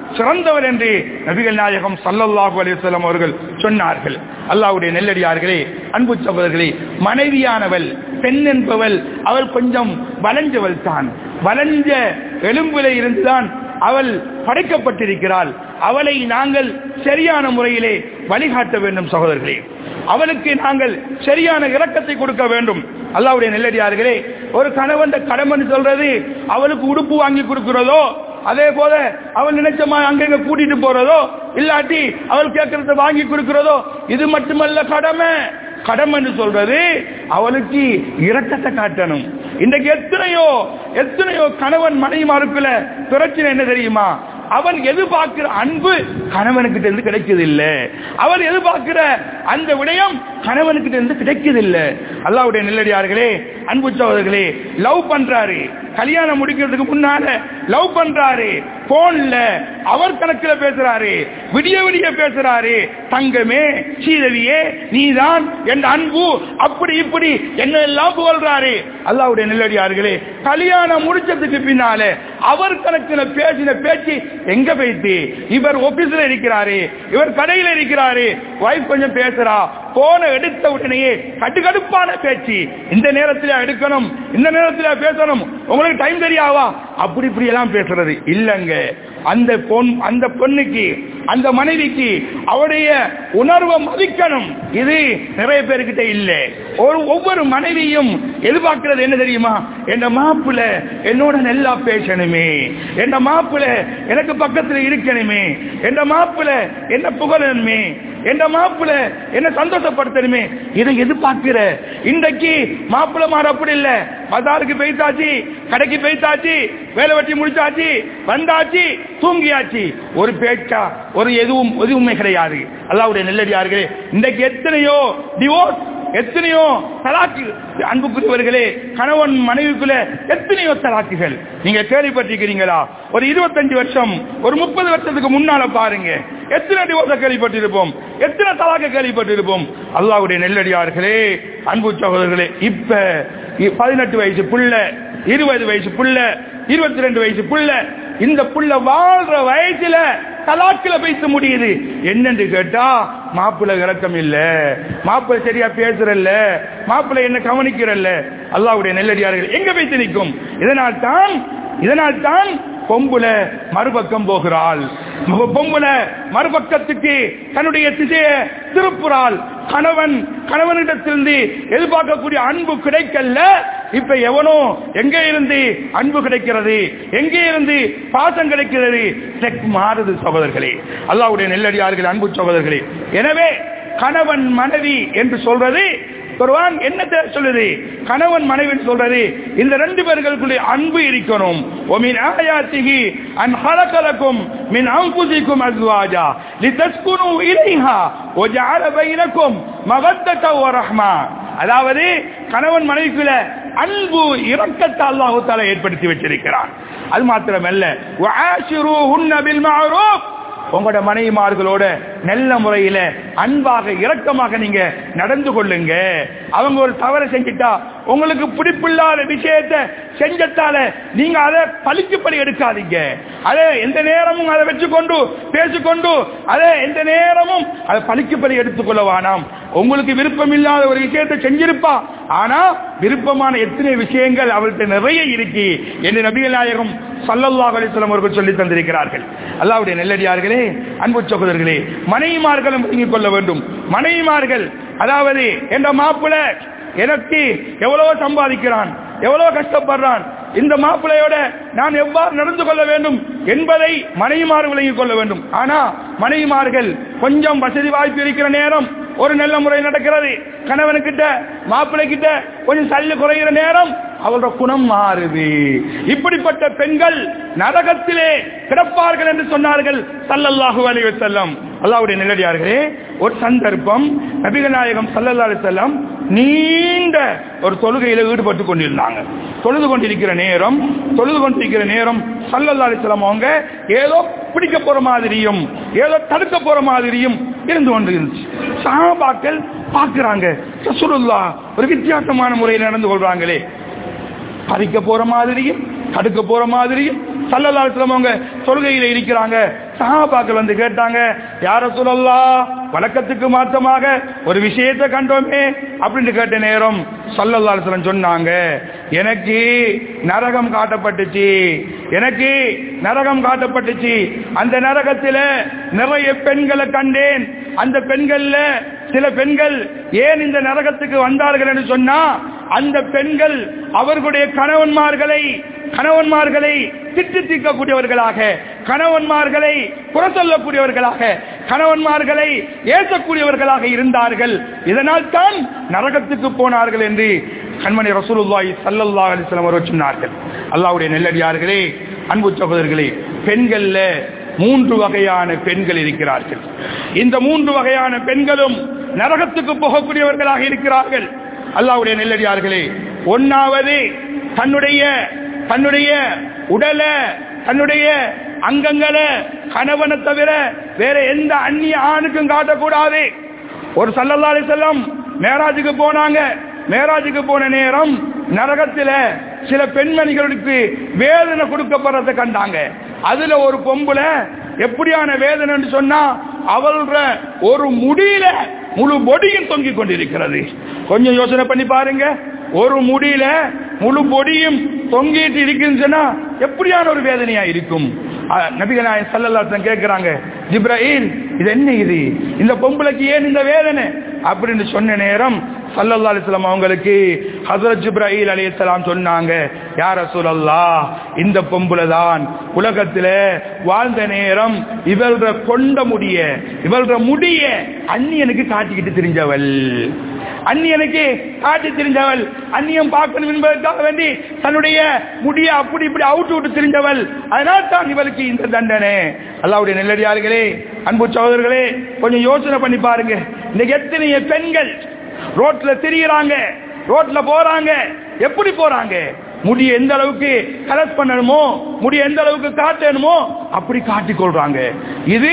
சிறந்தவர் என்று நபிகள் நாயகம் சல்லல்லாஹு அலைஹி வஸல்லம் அவர்கள் சொன்னார்கள் அல்லாஹ்வுடைய நெல்லடியார்களே அன்பு சகோதரர்களே மனைவியானவள் பெண் என்பவள் அவள் கொஞ்சம் வளைஞ்சவள் தான் வளைஞ்ச எலும்பிலே இருந்துதான் அவள் படைக்கப்பட்டிருக்கிறாள் அவளை நாங்கள் சரியான முறையிலே வழிகாட்ட வேண்டும் சகோதரர்களே அவளுக்கு நாங்கள் சரியான இரக்கத்தை கொடுக்க வேண்டும் அல்லாவுடைய நெல்லடியார்களே ஒரு கணவன் கடமன் சொல்றது அவளுக்கு உடுப்பு வாங்கி கொடுக்கிறதோ அதே போல அவள் நினைச்சமா அங்கங்க கூட்டிட்டு போறதோ இல்லாட்டி அவள் கேட்கறத வாங்கி கொடுக்கிறதோ இது மட்டுமல்ல கடமை கடமைன்னு சொல்றது அவளுக்கு இரக்கத்தை காட்டணும் இன்றைக்கு எத்தனையோ எத்தனையோ கணவன் மனைவிமாருக்குள்ள பிரச்சனை என்ன தெரியுமா அவன் எதிர்பார்க்கிற அன்பு கணவனுக்கிட்ட இருந்து கிடைக்குதில்லை அவன் எதிர்பார்க்கிற அந்த விடயம் கணவனுக்கிட்ட இருந்து கிடைக்குதில்லை அல்லாவுடைய நெல்லடியார்களே அன்பு சகோதரர்களே லவ் பண்றாரு கல்யாணம் முடிக்கிறதுக்கு முன்னால லவ் பண்றாரு போன்ல அவர் கணக்குல பேசுறாரு விடிய விடிய பேசுறாரு தங்கமே சீதவியே நீதான் என் அன்பு அப்படி இப்படி என்ன எல்லாம் புகழ்றாரு அல்லாவுடைய நெல்லடியார்களே கல்யாணம் முடிச்சதுக்கு பின்னால அவர் கணக்குல பேசின பேச்சு எங்க போயிட்டு இவர் ஆபீஸ்ல இருக்கிறாரு இவர் கடையில இருக்கிறாரு வைஃப் கொஞ்சம் பேசுறா போன எடுத்த உடனேயே கடுகடுப்பான பேச்சு இந்த நேரத்தில் எடுக்கணும் இந்த நேரத்தில் பேசணும் உங்களுக்கு டைம் தெரியாவா அப்படி இப்படி எல்லாம் பேசுறது இல்லங்க அந்த பொன் அந்த பொண்ணுக்கு அந்த மனைவிக்கு அவருடைய உணர்வை மதிக்கணும் இது நிறைய பேர்கிட்ட இல்ல ஒரு ஒவ்வொரு மனைவியும் எதிர்பார்க்கிறது என்ன தெரியுமா என் மாப்பிள்ள என்னோட நல்லா பேசணுமே என் மாப்பிள்ள எனக்கு பக்கத்துல இருக்கணுமே என் மாப்பிள்ள என்ன புகழணுமே என் மாப்பிள்ள என்ன சந்தோஷப்படுத்தணுமே இதை எதிர்பார்க்கிற இன்றைக்கு மாப்பிள்ள மாற அப்படி இல்ல பஜாருக்கு போய்த்தாச்சு கடைக்கு போய்த்தாச்சு வேலை வெட்டி முடிச்சாச்சு வந்தாச்சு தூங்கியாச்சு ஒரு பேச்சா ஒரு எதுவும் எதுவுமே கிடையாது அல்லாவுடைய நெல்லடியார்களே இன்றைக்கு எத்தனையோ டிவோர்ஸ் எத்தனையோ தலாக்கு அன்புக்குரியவர்களே கணவன் மனைவிக்குள்ள எத்தனையோ தலாக்குகள் நீங்க கேள்விப்பட்டிருக்கிறீங்களா ஒரு இருபத்தஞ்சு வருஷம் ஒரு முப்பது வருஷத்துக்கு முன்னால பாருங்க எத்தனை டிவோர்ஸ கேள்விப்பட்டிருப்போம் எத்தனை தலாக்க கேள்விப்பட்டிருப்போம் அல்லாவுடைய நெல்லடியார்களே அன்பு சகோதரர்களே இப்ப பதினெட்டு வயசு புள்ள இருபது வயசு புள்ள இருபத்தி ரெண்டு வயசு புள்ள இந்த புள்ள வாழ்ற வயசுல தலாக்கில பேச முடியுது என்னன்னு கேட்டா மாப்பிள்ள இறக்கம் இல்ல மாப்பிள்ள சரியா பேசுறல்ல மாப்பிள்ள என்ன கவனிக்கிறல்ல அல்லாவுடைய நெல்லடியார்கள் எங்க பேசி நிற்கும் இதனால் தான் இதனால் தான் பொம்புல மறுபக்கம் போகிறாள் பொம்புல மறுபக்கத்துக்கு தன்னுடைய திசையை திருப்புறாள் கணவன் கணவனிடத்திலிருந்து எதிர்பார்க்கக்கூடிய அன்பு கிடைக்கல இப்ப எவனோ எங்கே இருந்து அன்பு கிடைக்கிறது எங்கே இருந்து பாசம் கிடைக்கிறது செக் மாறுது சகோதரர்களே அல்லாவுடைய நெல்லடியார்கள் அன்பு சகோதரர்களே எனவே கணவன் மனைவி என்று சொல்றது குர்ஆன் என்ன சொல்லுது கணவன் மனைவி சொல்றது இந்த ரெண்டு பேர்களுக்குள்ளே அன்பு இருக்கணும் ஒமின் ஆயாத்திகி அன் ஹலகலக்கும் மின் அன்புசிக்கும் அஸ்வாஜா லிதஸ்குனு இலைஹா வஜஅல பைனக்கும் மவத்தத வ ரஹ்மா அதாவது கணவன் மனைவிக்குள்ள அன்பு இரக்கத்தை அல்லாஹு தஆலா ஏற்படுத்தி வச்சிருக்கிறான் அது மாத்திரமல்ல வஆஷிருஹுன்ன பில் மஅரூஃப் உங்களோட மனைவிமார்களோட நல்ல முறையில அன்பாக இரக்கமாக நீங்க நடந்து கொள்ளுங்க அவங்க ஒரு தவறு செஞ்சிட்டா உங்களுக்கு பிடிப்பில்லாத விஷயத்தை செஞ்சத்தால நீங்க அதை பழிக்குப்படி எடுக்காதீங்க அதை எந்த நேரமும் அதை வச்சுக்கொண்டு பேசிக்கொண்டு அதை எந்த நேரமும் அதை பழிக்குப்படி எடுத்துக்கொள்ள வேணாம் உங்களுக்கு விருப்பம் இல்லாத ஒரு விஷயத்தை செஞ்சிருப்பா ஆனா விருப்பமான எத்தனை விஷயங்கள் அவர்கிட்ட நிறைய இருக்கு என்று நபிகள் நாயகம் சல்லல்லாஹ் அலிஸ்லாம் அவர்கள் சொல்லி தந்திருக்கிறார்கள் அல்லாவுடைய நெல்லடியார்களே அன்பு சகோதரர்களே மனைவிமார்களும் விளங்கிக் கொள்ள வேண்டும் மனைவிமார்கள் அதாவது என்ற மாப்பிள எனக்கு எவ்வளவு சம்பாதிக்கிறான் எவ்வளவு கஷ்டப்படுறான் இந்த மாப்பிள்ளையோட நான் எவ்வாறு நடந்து கொள்ள வேண்டும் என்பதை மனைவிமார் விளங்கிக் கொள்ள வேண்டும் ஆனா மனைவிமார்கள் கொஞ்சம் வசதி வாய்ப்பு இருக்கிற நேரம் ஒரு நல்ல முறை நடக்கிறது கணவனுக்கிட்ட மாப்பிள்ளை கிட்ட கொஞ்சம் சல்லு குறைகிற நேரம் அவரோட குணம் மாறுது இப்படிப்பட்ட பெண்கள் நரகத்திலே கிடப்பார்கள் என்று சொன்னார்கள் சல்லல்லாஹு அலைஹி வஸல்லம் அல்லாஹ்வுடைய நிலடியார்களே ஒரு சந்தர்ப்பம் நபிகள் நாயகம் சல்லல்லாஹு அலைஹி வஸல்லம் நீண்ட ஒரு தொழுகையில ஈடுபட்டு கொண்டிருந்தாங்க தொழுது கொண்டிருக்கிற நேரம் தொழுது கொண்டிருக்கிற நேரம் சல்லல்லாஹு அலைஹி வஸல்லம் அவங்க ஏதோ பிடிக்க போற மாதிரியும் ஏதோ தடுக்க போற மாதிரியும் இருந்து கொண்டு இருந்துச்சு சஹாபாக்கள் பார்க்கிறாங்க ரசூலுல்லாஹ் ஒரு வித்தியாசமான முறையில் நடந்து கொள்றாங்களே பறிக்க போற மாதிரியும் தடுக்க போற மாதிரியும் சல்லல்லா அலிஸ்லாம் அவங்க தொழுகையில இருக்கிறாங்க சஹாபாக்கள் வந்து கேட்டாங்க யார சொல்லல்லா வழக்கத்துக்கு மாற்றமாக ஒரு விஷயத்தை கண்டோமே அப்படின்னு கேட்ட நேரம் சல்லல்லா அலிஸ்லாம் சொன்னாங்க எனக்கு நரகம் காட்டப்பட்டுச்சு எனக்கு நரகம் காட்டப்பட்டுச்சு அந்த நரகத்தில் நிறைய பெண்களை கண்டேன் அந்த பெண்கள்ல சில பெண்கள் ஏன் இந்த நரகத்துக்கு வந்தார்கள் என்று சொன்னா அந்த பெண்கள் அவர்களுடைய கணவன்மார்களை கணவன்மார்களை திட்டு தீர்க்கக்கூடியவர்களாக கணவன்மார்களை குறை சொல்லக்கூடியவர்களாக கணவன்மார்களை ஏற்றக்கூடியவர்களாக இருந்தார்கள் இதனால் தான் நரகத்துக்கு போனார்கள் என்று கண்மணி ரசூலுல்லாஹி ஸல்லல்லாஹு அலைஹி வஸல்லம் அவர்கள் சொன்னார்கள் அல்லாஹ்வுடைய நெல்லடியார்களே அன்பு சகோதரர்களே பெண்கள்ல மூன்று வகையான பெண்கள் இருக்கிறார்கள் இந்த மூன்று வகையான பெண்களும் நரகத்துக்கு போகக்கூடியவர்களாக இருக்கிறார்கள் அல்லாவுடைய நெல்லடியார்களே ஒன்னாவது தன்னுடைய தன்னுடைய உடல தன்னுடைய அங்கங்களை கணவனை தவிர வேற எந்த அந்நிய ஆணுக்கும் காட்டக்கூடாது ஒரு சல்லல்லாஹு செல்லம் மேராஜுக்கு போனாங்க மேராஜுக்கு போன நேரம் நரகத்தில சில பெண்மணிகளுக்கு வேதனை கொடுக்கப்படுறத கண்டாங்க அதுல ஒரு பொம்புல எப்படியான வேதனைன்னு சொன்னா அவள ஒரு முடியில முழு பொடியும் தொங்கிக் கொண்டிருக்கிறது கொஞ்சம் யோசனை பண்ணி பாருங்க ஒரு முடியில முழு பொடியும் தொங்கிட்டு இருக்குன்னு சொன்னா எப்படியான ஒரு வேதனையா இருக்கும் நபிகநாய சல்லல்லாசன் கேட்கிறாங்க ஜிப்ராஹில் இது என்ன இது இந்த பொம்பளைக்கு ஏன் இந்த வேதனை அப்படின்னு சொன்ன நேரம் சல்லல்லா அலிஸ்லாம் அவங்களுக்கு ஹசரத் ஜிப்ராஹில் அலிஸ்லாம் சொன்னாங்க யார சொல்லல்லா இந்த பொம்பளை தான் உலகத்துல வாழ்ந்த நேரம் இவள்ற கொண்ட முடிய இவள்ற முடிய அந்நியனுக்கு காட்டிக்கிட்டு தெரிஞ்சவள் அந்நியனுக்கு காட்டி தெரிஞ்சவள் அந்நியம் பார்க்கணும் என்பதற்காக வேண்டி தன்னுடைய முடிய அப்படி இப்படி அவுட்டு விட்டு தெரிஞ்சவள் அதனால் தான் இவளுக்கு இந்த தண்டனை அல்லாவுடைய நெல்லடியார்களே அன்பு சகோதரர்களே கொஞ்சம் யோசனை பண்ணி பாருங்க இன்னைக்கு எத்தனைய பெண்கள் ரோட்ல திரியிறாங்க ரோட்ல போறாங்க எப்படி போறாங்க முடிய எந்த அளவுக்கு கலெக்ட் பண்ணணுமோ முடிய எந்த அளவுக்கு காட்டணுமோ அப்படி காட்டிக் கொள்றாங்க இது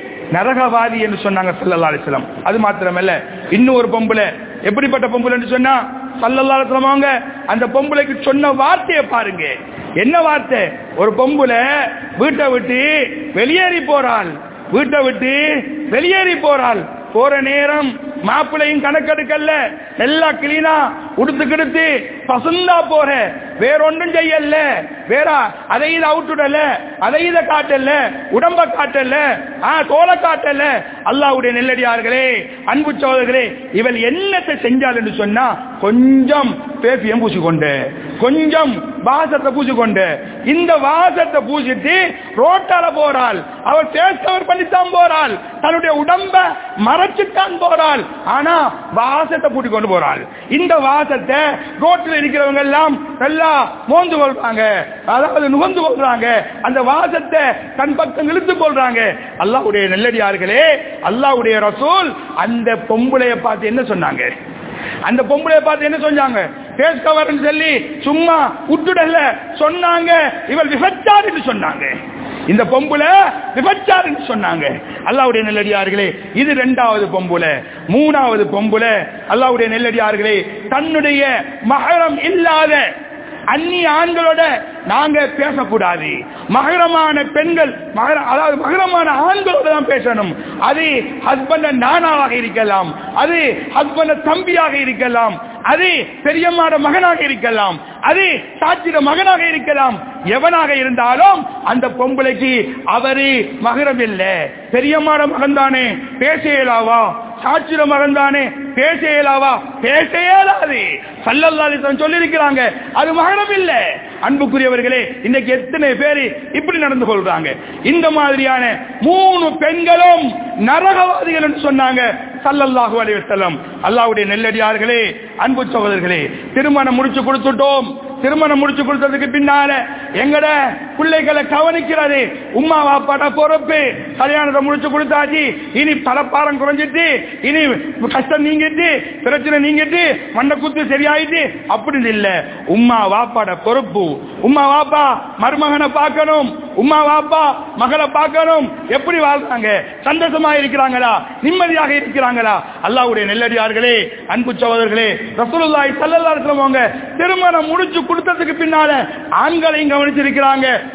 நரகவாதி என்று சொன்னாங்க சல்லல்லா அலிஸ்லாம் அது மாத்திரமல்ல இன்னும் ஒரு பொம்பளை எப்படிப்பட்ட பொம்பளை சொன்னா சல்லல்லா அலிஸ்லாம் அவங்க அந்த பொம்பளைக்கு சொன்ன வார்த்தையை பாருங்க என்ன வார்த்தை ஒரு பொம்பளை வீட்டை விட்டு வெளியேறி போறாள் வீட்டை விட்டு வெளியேறி போறாள் போற நேரம் மாப்பிள்ளையும் கணக்கெடுக்கல்ல எல்லா கிளீனா உடுத்து கிடுத்து பசுந்தா போற வேற ஒன்றும் செய்யல வேற அதை இதை அவுட்டுடல அதை இதை காட்டல உடம்ப காட்டல ஆ தோலை காட்டல அல்லாவுடைய நெல்லடியார்களே அன்பு சோதர்களே இவள் என்னத்தை செஞ்சால் என்று சொன்னா கொஞ்சம் பேசியம் பூசிக்கொண்டு கொஞ்சம் வாசத்தை பூசிக்கொண்டு இந்த வாசத்தை பூசிட்டு ரோட்டால போறாள் அவள் பேஸ் கவர் பண்ணித்தான் போறாள் தன்னுடைய உடம்ப மறைச்சுத்தான் போறாள் ஆனா வாசத்தை பூட்டி கொண்டு போறாள் இந்த வாசத்தை ரோட்டில் இருக்கிறவங்க எல்லாம் நல்லா மோந்து கொள்றாங்க அதாவது நுகர்ந்து கொள்றாங்க அந்த வாசத்தை தன் பக்கம் இழுத்து கொள்றாங்க அல்லாவுடைய நெல்லடியார்களே அல்லாவுடைய ரசூல் அந்த பொம்பளைய பார்த்து என்ன சொன்னாங்க அந்த பொம்பளைய பார்த்து என்ன சொன்னாங்க பேஸ் கவர் சொல்லி சும்மா விட்டுடல சொன்னாங்க இவள் விபச்சார் சொன்னாங்க இந்த பொம்புல விபச்சார் சொன்னாங்க அல்லாவுடைய நெல்லடியார்களே இது இரண்டாவது பொம்புல மூணாவது பொம்புல அல்லாவுடைய நெல்லடியார்களே தன்னுடைய மகரம் இல்லாத அந்நிய ஆண்களோட நாங்க பேசக்கூடாது மகரமான பெண்கள் அதாவது மகரமான ஆண்களோட தான் பேசணும் அது ஹஸ்பண்ட நானாவாக இருக்கலாம் அது ஹஸ்பண்ட தம்பியாக இருக்கலாம் அது பெரியம்மாட மகனாக இருக்கலாம் அது சாட்சிட மகனாக இருக்கலாம் எவனாக இருந்தாலும் அந்த பொம்பளைக்கு அவரு மகரம் இல்ல பெரியம்மாட மகன் தானே பேச இயலாவா சாட்சிட மகன் தானே பேச இயலாவா பேச இயலாது சல்லல்லாலிசன் சொல்லி இருக்கிறாங்க அது மகனம் இல்ல அன்புக்குரியவர்களே இன்னைக்கு எத்தனை பேரு இப்படி நடந்து கொள்றாங்க இந்த மாதிரியான மூணு பெண்களும் நரகவாதிகள் என்று சொன்னாங்க சல்லல்லாஹு அலைஹி வஸல்லம் அல்லாஹ்வுடைய நெல்லடியார்களே அன்பு சகோதரர்களே திருமணம் முடிச்சு கொடுத்துட்டோம் திருமணம் முடிச்சு கொடுத்ததுக்கு பின்னால எங்கட பிள்ளைகளை கவனிக்கிறது உமா வாப்பாட்ட பொறுப்பு கல்யாணத்தை முடிச்சு கொடுத்தாச்சு இனி பலப்பாரம் குறைஞ்சிட்டு இனி கஷ்டம் நீங்கிட்டு பிரச்சனை நீங்கிட்டு மண்ணை குத்து சரியாயிட்டு அப்படின்னு இல்ல உமா வாப்பாட பொறுப்பு உமா வாப்பா மருமகனை பார்க்கணும் உமா வாப்பா மகளை பார்க்கணும் எப்படி வாழ்றாங்க சந்தோஷமா இருக்கிறாங்களா நிம்மதியாக இருக்கிறாங்களா அல்லாவுடைய நெல்லடியார்களே அன்பு சகோதரர்களே ரசூலுல்லாஹி ஸல்லல்லாஹு அலைஹி வஸல்லம் திருமணம் முடிச்சு கொடுத்ததுக்கு பின்னால ஆண்களையும் கவனிச்சிருக்கிறாங்க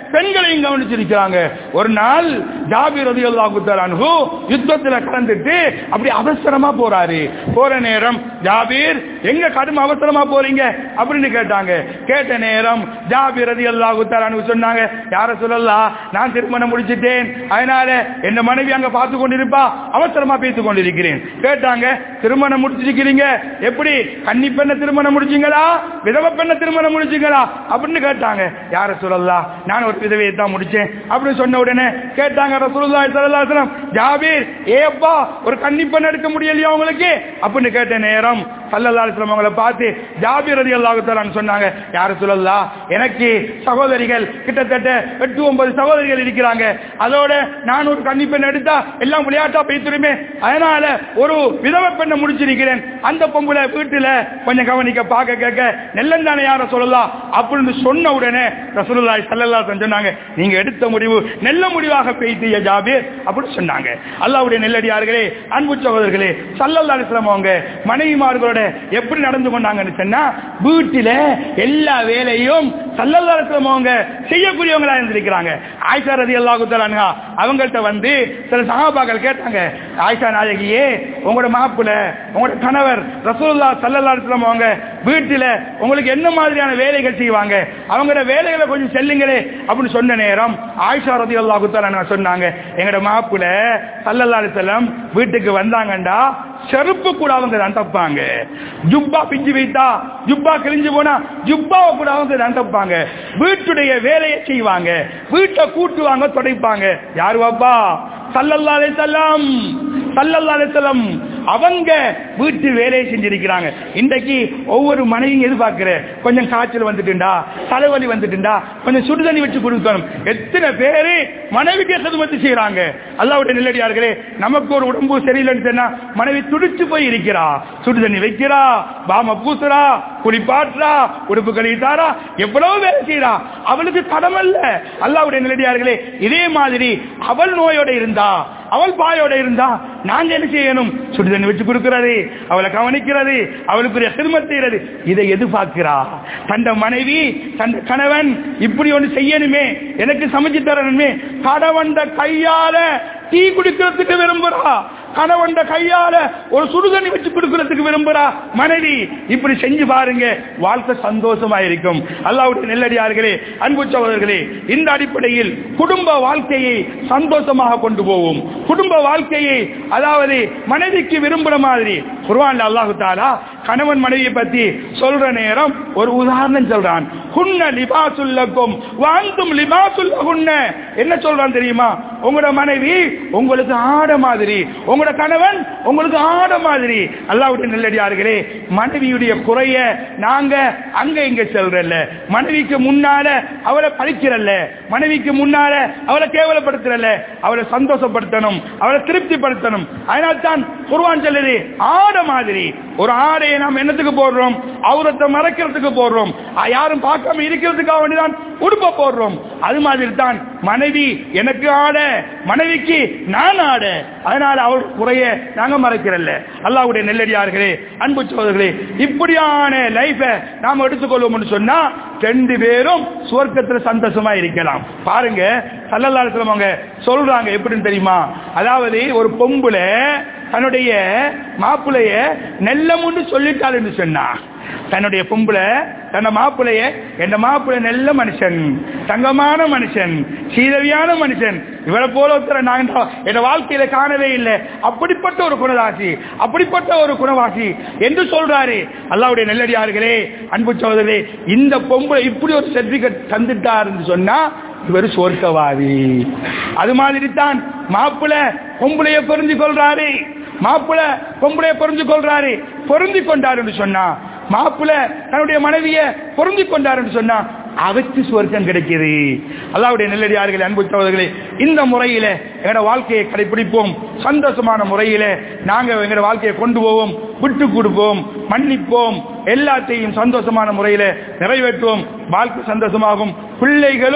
பெண்களையும் கவனிச்சிருக்கிறாங்க ஒரு நாள் ஜாபி ரதி அல்லாஹு யுத்தத்துல கலந்துட்டு அப்படி அவசரமா போறாரு போற நேரம் ஜாபீர் எங்க கடும் அவசரமா போறீங்க அப்படின்னு கேட்டாங்க கேட்ட நேரம் ஜாபீர் ரதி அல்லாஹு சொன்னாங்க யார சொல்லலாம் நான் திருமணம் முடிச்சிட்டேன் அதனால என்ன மனைவி அங்க பார்த்து கொண்டிருப்பா அவசரமா பேசிக் கொண்டிருக்கிறேன் கேட்டாங்க திருமணம் முடிச்சிருக்கிறீங்க எப்படி கன்னி பெண்ண திருமணம் முடிச்சீங்களா விதவ பெண்ண திருமணம் முடிச்சீங்களா அப்படின்னு கேட்டாங்க யார சொல்லலாம் நான் ஒரு விதவையை தான் முடிச்சேன் அப்படின்னு சொன்ன உடனே கேட்டாங்க ரசூலுல்லாஹி ஸல்லல்லாஹு அலைஹி வஸல்லம் ஜாபீர் ஏப்பா ஒரு கன்னி பெண் எடுக்க முடியலையா உங்களுக்கு அப்படின்னு கேட்ட நேரம் சல்லல்லாஹு அலைஹி வஸல்லம் அவங்களை பார்த்து ஜாபீர் ரலியல்லாஹு தஆலா சொன்னாங்க யார சொல்லலாம் எனக்கு சகோதரிகள் கிட்டத்தட்ட எட்டு ஒன்பது சகோதரிகள் இருக்கிறாங்க அதோட நான் ஒரு கன்னி பெண் எடுத்தா எல்லாம் விளையாட்டா பேசுறமே அதனால ஒரு விதவ பெண்ணை முடிச்சிருக்கிறேன் அந்த பொம்பளை வீட்டுல கொஞ்சம் கவனிக்க பார்க்க கேட்க நெல்லந்தானே யார சொல்லலாம் அப்படின்னு சொன்ன உடனே ரசூலுல்லாஹி ஸல்லல்லாஹு அலைஹி சொன்னாங்க நீங்க எடுத்த முடிவு நல்ல முடிவாக பேசிய ஜாபீர் அப்படின்னு சொன்னாங்க அல்லாஹ்வுடைய நெல்லடியார்களே அன்பு சகோதரர்களே சல்லல்லாஹு அலைஹி வஸல்லம் அவங்க மனைவிமார்களோட எப்படி நடந்து கொண்டாங்கன்னு சொன்னா வீட்டில எல்லா வேலையும் சல்லல்லாஹு அலைஹி வஸல்லம் அவங்க செய்யக்கூடியவங்களா இருந்திருக்கிறாங்க ஆயிஷா ரலியல்லாஹு தஆலா அவங்கள்ட்ட வந்து சில சஹாபாக்கள் கேட்டாங்க ஆயிஷா நாயகியே உங்களோட மாப்பிள்ள உங்களோட கணவர் ரசூலுல்லாஹ் ஸல்லல்லாஹு அலைஹி வஸல்லம் அவங்க வீட்டில உங்களுக்கு என்ன மாதிரியான வேலைகள் செய்வாங்க அவங்களோட வேலைகளை கொஞ்சம் செல்லுங்களே அப்படின்னு சொன்ன நேரம் ஆயிஷா ரலியல்லாஹு தஆலா சொன்னாங்க எங்களோட மாப்பிள்ள ஸல்லல்லாஹு அலைஹி வஸல்லம் வீட்டுக்கு வந்தாங்கண்டா செருப்பு கூட அவங்க தான் தப்பாங்க ஜுப்பா பிஞ்சு வைத்தா ஜுப்பா கிழிஞ்சு போனா ஜுப்பாவை கூட அவங்க தான் தப்பாங்க வீட்டுடைய வேலையை செய்வாங்க வீட்டை கூட்டுவாங்க துடைப்பாங்க யாரு வாப்பா சல்லல்லா அலைஹிஸ்ஸலாம் சல்லல்லா அலைஹிஸ்ஸலாம் அவங்க வீட்டு வேலையை செஞ்சிருக்கிறாங்க இன்றைக்கு ஒவ்வொரு மனைவியும் எதிர்பார்க்கிற கொஞ்சம் காய்ச்சல் வந்துட்டுண்டா தலைவலி வந்துட்டுண்டா கொஞ்சம் சுடுதண்ணி வச்சு கொடுக்கணும் எத்தனை பேரு மனைவிக்கு சதுமத்து செய்யறாங்க அல்லாவுடைய நெல்லடியார்களே நமக்கு ஒரு உடம்பு சரியில்லைன்னு சொன்னா மனைவி துடிச்சு போய் இருக்கிறா சுடுதண்ணி வைக்கிறா பாம பூசுறா குளிப்பாட்டுறா உடுப்பு கழித்தாரா எவ்வளவு வேலை செய்யறா அவளுக்கு கடமல்ல அல்லாவுடைய நிலடியார்களே இதே மாதிரி அவள் நோயோட இருந்தா அவள் பாயோட இருந்தா நாங்க என்ன செய்யணும் சுடுதண்ணி வச்சு கொடுக்கிறது அவளை கவனிக்கிறது அவளுக்குரிய சிறுமத் செய்யறது இதை எதிர்பார்க்கிறா தந்த மனைவி தந்த கணவன் இப்படி ஒன்று செய்யணுமே எனக்கு சமைச்சு தரணுமே கடவண்ட கையால டீ குடிக்கிறதுக்கு விரும்புறா கணவண்ட கையால ஒரு சுடுதண்ணி வச்சு கொடுக்கிறதுக்கு விரும்புறா மனைவி இப்படி செஞ்சு பாருங்க வாழ்க்கை சந்தோஷமா இருக்கும் அல்லாவுடைய நெல்லடியார்களே அன்பு சகோதரர்களே இந்த அடிப்படையில் குடும்ப வாழ்க்கையை சந்தோஷமாக கொண்டு போவோம் குடும்ப வாழ்க்கையை அதாவது மனைவிக்கு விரும்புற மாதிரி குர்ஆன்ல அல்லாஹு தாலா கணவன் மனைவியை பத்தி சொல்ற நேரம் ஒரு உதாரணம் சொல்றான் குன்ன லிபாசுல்லக்கும் வாழ்ந்தும் லிபாசுல்லகுன்ன என்ன சொல்றான் தெரியுமா உங்களோட மனைவி உங்களுக்கு ஆட மாதிரி உங்களோட கணவன் உங்களுக்கு ஆட மாதிரி அல்லாவுடைய நெல்லடியார்களே மனைவியுடைய குறைய நாங்க அங்க இங்க செல்றல்ல மனைவிக்கு முன்னால அவளை பழிக்கிறல்ல மனைவிக்கு முன்னால அவளை கேவலப்படுத்துறல்ல அவளை சந்தோஷப்படுத்தணும் அவளை திருப்திப்படுத்தணும் அதனால் தான் குருவான் சொல்லுது ஆட மாதிரி ஒரு ஆடையை நாம் என்னத்துக்கு போடுறோம் அவுரத்தை மறைக்கிறதுக்கு போடுறோம் யாரும் பார்க்காம இருக்கிறதுக்காக வேண்டிதான் உடுப்ப போடுறோம் அது மாதிரி தான் மனைவி எனக்கு ஆட மனைவிக்கு நான் ஆட அதனால அவள் குறைய நாங்க மறைக்கிறல்ல அல்லாவுடைய நெல்லடியார்களே அன்பு சோதர்களே இப்படியான லைஃப நாம எடுத்துக்கொள்வோம்னு சொன்னா ரெண்டு பேரும் சுவர்க்கத்துல சந்தோஷமா இருக்கலாம் பாருங்க சல்லல்லாஹு அவங்க சொல்றாங்க எப்படின்னு தெரியுமா அதாவது ஒரு பொம்புல தன்னுடைய மாப்பிளைய நெல்லமுன்னு சொல்லிட்டாருன்னு சொன்னா தன்னுடைய பொம்புல தன்ன மாப்பிளைய என் மாப்பிள்ளை நல்ல மனுஷன் தங்கமான மனுஷன் சீதவியான மனுஷன் இவரை போல ஒருத்தர நான் என் வாழ்க்கையில காணவே இல்லை அப்படிப்பட்ட ஒரு குணவாசி அப்படிப்பட்ட ஒரு குணவாசி என்று சொல்றாரு அல்லாவுடைய நெல்லடியார்களே அன்பு சோதரே இந்த பொம்பளை இப்படி ஒரு சர்டிபிகேட் தந்துட்டாருன்னு சொன்னா இவர் சோர்க்கவாதி அது மாதிரி தான் மாப்பிள்ள பொம்பளைய பொருந்தி கொள்றாரு மாப்பிள்ள பொம்பளைய பொருந்தி கொள்றாரு பொருந்தி கொண்டாருன்னு சொன்னா மாப்பிள்ள தன்னுடைய மனைவிய பொருந்தி கொண்டாருன்னு சொன்னா அவருக்கு சுவர்க்கம் கிடைக்குது அல்லாவுடைய நெல்லடியார்களே அன்பு சகோதரர்களே இந்த முறையில எங்களோட வாழ்க்கையை கடைபிடிப்போம் சந்தோஷமான முறையில நாங்க எங்களோட வாழ்க்கையை கொண்டு போவோம் விட்டு கொடுப்போம் மன்னிப்போம் எல்லாத்தையும் சந்தோஷமான முறையில நிறைவேற்றுவோம் வாழ்க்கை சந்தோஷமாகும் பிள்ளைகளும்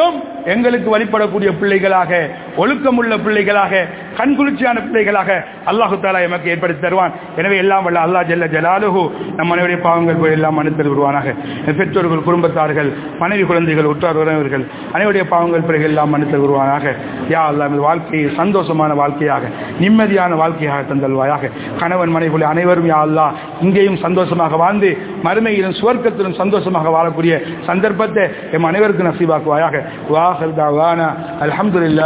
எங்களுக்கு வழிபடக்கூடிய பிள்ளைகளாக ஒழுக்கமுள்ள பிள்ளைகளாக கண்குளிர்ச்சியான பிள்ளைகளாக அல்லாஹு தாலா எமக்கு ஏற்படுத்தி தருவான் எனவே எல்லாம் வல்ல அல்லாஹ் ஜல்ல ஜலாலுஹு நம் அனைவருடைய பாவங்கள் போய் எல்லாம் மன்னித்து வருவானாக பெற்றோர்கள் குடும்பத்தார்கள் மனைவி குழந்தைகள் உற்றார் உறவினர்கள் அனைவருடைய பாவங்கள் பிறகு எல்லாம் மன்னித்து வருவானாக யா அல்லாஹ் எமது வாழ்க்கையை சந்தோஷமான வாழ்க்கையாக நிம்மதியான வாழ்க்கையாக தந்தல்வாயாக கணவன் மனைவி அனைவரும் யா அல்லாஹ் இங்கேயும் சந்தோஷமாக வாழ்ந்து மறுமையிலும் சுவர்க்கத்திலும் சந்தோஷமாக வாழக்கூடிய சந்தர்ப்பத்தை எம் அனைவருக்கும் நசீபாக்குவாயாக வாஹர் தாவானா அல்ஹம்துலில்லாஹ்